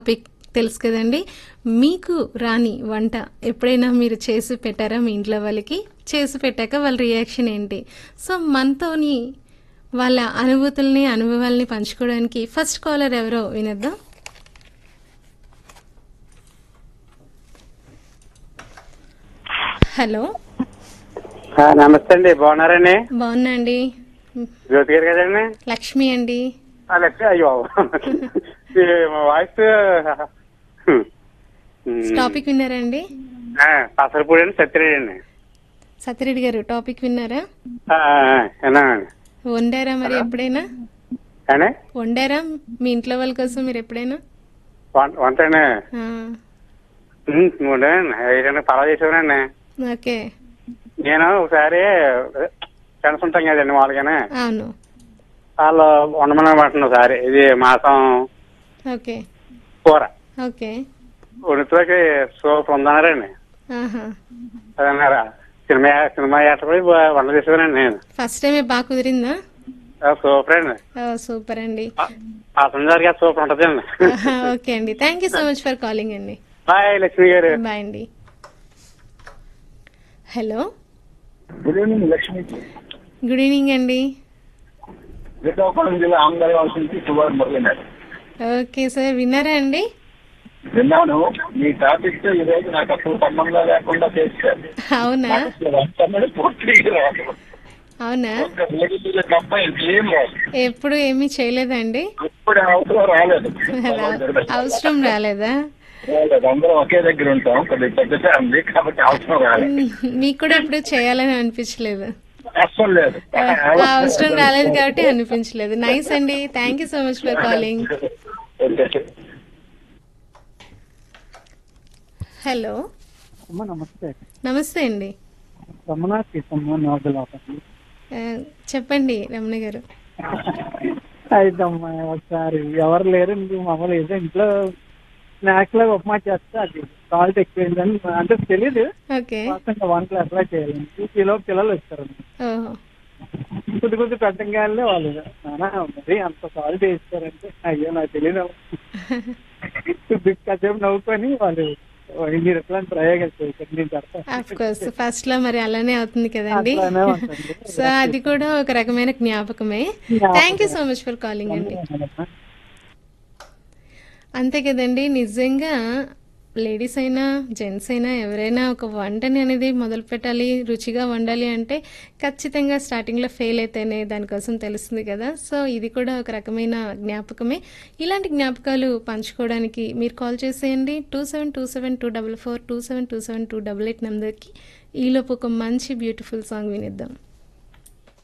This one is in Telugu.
టాపిక్ తెలుసు కదండి మీకు రాని వంట ఎప్పుడైనా మీరు చేసి పెట్టారా మీ ఇంట్లో వాళ్ళకి చేసి పెట్టాక వాళ్ళ రియాక్షన్ ఏంటి సో మనతోని వాళ్ళ అనుభూతుల్ని అనుభవాల్ని పంచుకోవడానికి ఫస్ట్ కాలర్ ఎవరో వినద్దాం హలో ఆ, నమస్తే అండి బాగున్నారండి బాగున్నా అండి జ్యోతి గారు కదండి లక్ష్మి అండి ఆ, లక్ష్మి అయ్యో ఈ వాయిస్ టాపిక్ విన్నారా అండి పసరపూడి అండి సత్యరెడ్డి అండి సత్యరెడ్డి గారు టాపిక్ విన్నారా ఆ, ఆ, విన్నానండి వండారా మరి ఎప్పుడైనా కానీ వండారా మీ ఇంట్లో వాళ్ళ కోసం మీరు ఎప్పుడైనా వంట వంట అండి ఆ, వండానండి ఏదైనా పలావ్ చేసేవానండి ఓకే నేను ఒకసారి ఫ్రెండ్స్ ఉంటాం కదండి మామూలుగానే అవును వాళ్ళు వండమని పట్టిన ఒకసారి ఇది మాసం ఓకే కూర ఓకే వండుతాకి సూపర్ ఉందన్నారండి ఆహా అదన్నారా సినిమా సినిమా ఏట పోయి వంట చేసేవానండి నేను ఫస్ట్ టైం బాగా కుదిరిందా ఆ, సూపర్ అండి ఓ, సూపర్ అండి పాసంజర్ గా సూపర్ ఉంటదండి ఆహా, ఓకే అండి thank you so much for calling అండి బాయ్ లక్ష్మి గారు బాయ్ అండి hello good evening Lakshmi good evening అండి శ్రీకాకుళం జిల్లా ఆంధ్ర నుంచి సుమారు మొదలైనాడు ఓకే సార్ విన్నారా అండి విన్నాను మీ టాపిక్ తో ఈ రోజు నాకు అసలు సంబంధం లేకుండా చేశారు అవునా నాకు అసలు వంట అనేది పూర్తిగా రాదు అవునా ఒక్క వేడినీళ్ళ తప్ప ఇంకేం రాదు ఎప్పుడు ఏమీ చేయలేదండి ఇప్పుడు అవసరం రాలేదు అవసరం రాలేదా రాలేదు అందరం ఒకే దగ్గర ఉంటాం కొద్దిగా పెద్ద ఫ్యామిలీ కాబట్టి అవసరం రాలేదు మీకు కూడా ఎప్పుడు చేయాలని అనిపించలేదు అస్సలు లేదు ఆ, అవసరం రాలేదు కాబట్టి అనిపించలేదు నైస్ అండి thank you so much for calling okay. Hello అమ్మ నమస్తే నమస్తే అండి రమణ సీతమ్మ నోదలాపండి ఆ, చెప్పండి రమణ గారు అయితే అమ్మ ఒకసారి ఎవరు లేరండి మామూలు ఏదో ఇంట్లో స్నాక్స్ లాగా ఉప్మా చేస్తే అది సాల్ట్ ఎక్కువైందని అంటే తెలియదు ఓకే కాకుండా వంటలు ఎట్లా చేయాలండి కిలో పిల్లలు వచ్చారండి ఓహో కొద్ది కొద్ది పెట్టగానే వాళ్ళు నానా మరి అంత సాల్ట్ వేస్తారంటే అయ్యో నాకు తెలియదు కాసేపు నవ్వుకొని వాళ్ళు మీరు ఎట్లాంటి ప్రయోగాలు చేశారు నేను ఆఫ్ కోర్స్ ఫస్ట్ లో మరి అలానే అవుతుంది కదండి అట్లానే ఉంటుంది. సో అది కూడా ఒక రకమైన జ్ఞాపకమే thank you so much for calling అండి చెప్తాను అంతే కదండి నిజంగా లేడీస్ అయినా జెంట్స్ అయినా ఎవరైనా ఒక వంటని అనేది మొదలు పెట్టాలి రుచిగా వండాలి అంటే ఖచ్చితంగా స్టార్టింగ్లో ఫెయిల్ అయితేనే దానికోసం తెలుస్తుంది కదా సో ఇది కూడా ఒక రకమైన జ్ఞాపకమే ఇలాంటి జ్ఞాపకాలు పంచుకోవడానికి మీరు కాల్ చేసేయండి two seven two seven two double four two seven two seven two double eight నెంబర్కి ఈలోపు ఒక మంచి బ్యూటిఫుల్ సాంగ్ వినిద్దాం